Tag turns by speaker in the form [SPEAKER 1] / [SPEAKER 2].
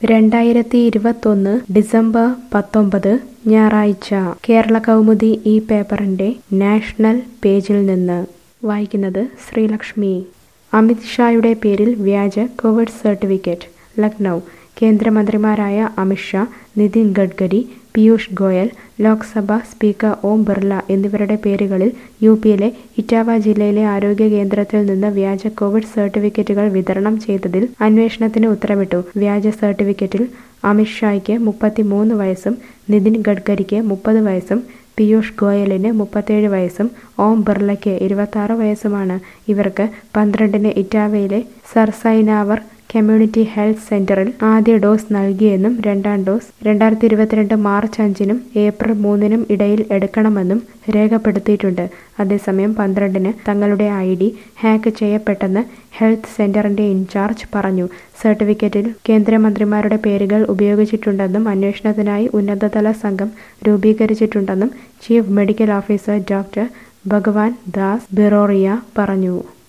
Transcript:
[SPEAKER 1] രണ്ടായിരത്തി ഇരുപത്തൊന്ന് ഡിസംബർ പത്തൊമ്പത് ഞായറാഴ്ച കേരള കൗമുദി ഈ പേപ്പറിന്റെ നാഷണൽ പേജിൽ നിന്ന് വായിക്കുന്നത് ശ്രീലക്ഷ്മി അമിത് ഷായുടെ പേരിൽ വ്യാജ കോവിഡ് സർട്ടിഫിക്കറ്റ് ലക്നൗ കേന്ദ്രമന്ത്രിമാരായ അമിത് ഷാ നിതിൻ ഗഡ്കരി പീയൂഷ് ഗോയൽ ലോക്സഭാ സ്പീക്കർ ഓം ബിർള എന്നിവരുടെ പേരുകളിൽ യു പിയിലെ ഇറ്റാവ ജില്ലയിലെ ആരോഗ്യ കേന്ദ്രത്തിൽ നിന്ന് വ്യാജ കോവിഡ് സർട്ടിഫിക്കറ്റുകൾ വിതരണം ചെയ്തതിൽ അന്വേഷണത്തിന് ഉത്തരവിട്ടു വ്യാജ സർട്ടിഫിക്കറ്റിൽ അമിത് ഷായ്ക്ക് മുപ്പത്തിമൂന്ന് വയസ്സും നിതിൻ ഗഡ്കരിക്ക് മുപ്പത് വയസ്സും പീയൂഷ് ഗോയലിന് മുപ്പത്തേഴ് വയസ്സും ഓം ബിർളയ്ക്ക് ഇരുപത്താറ് വയസ്സുമാണ് ഇവർക്ക് പന്ത്രണ്ടിന് ഇറ്റാവയിലെ സർസൈനാവർ കമ്മ്യൂണിറ്റി ഹെൽത്ത് സെന്ററിൽ ആദ്യ ഡോസ് നൽകിയെന്നും രണ്ടാം ഡോസ് രണ്ടായിരത്തി ഇരുപത്തിരണ്ട് മാർച്ച് അഞ്ചിനും ഏപ്രിൽ മൂന്നിനും ഇടയിൽ എടുക്കണമെന്നും രേഖപ്പെടുത്തിയിട്ടുണ്ട് അതേസമയം പന്ത്രണ്ടിന് തങ്ങളുടെ ഐ ഡി ഹാക്ക് ചെയ്യപ്പെട്ടെന്ന് ഹെൽത്ത് സെന്ററിന്റെ ഇൻചാർജ് പറഞ്ഞു സർട്ടിഫിക്കറ്റിൽ കേന്ദ്രമന്ത്രിമാരുടെ പേരുകൾ ഉപയോഗിച്ചിട്ടുണ്ടെന്നും അന്വേഷണത്തിനായി ഉന്നതതല സംഘം രൂപീകരിച്ചിട്ടുണ്ടെന്നും chief medical officer doctor Bhagwan Das ബിറോറിയ പറഞ്ഞു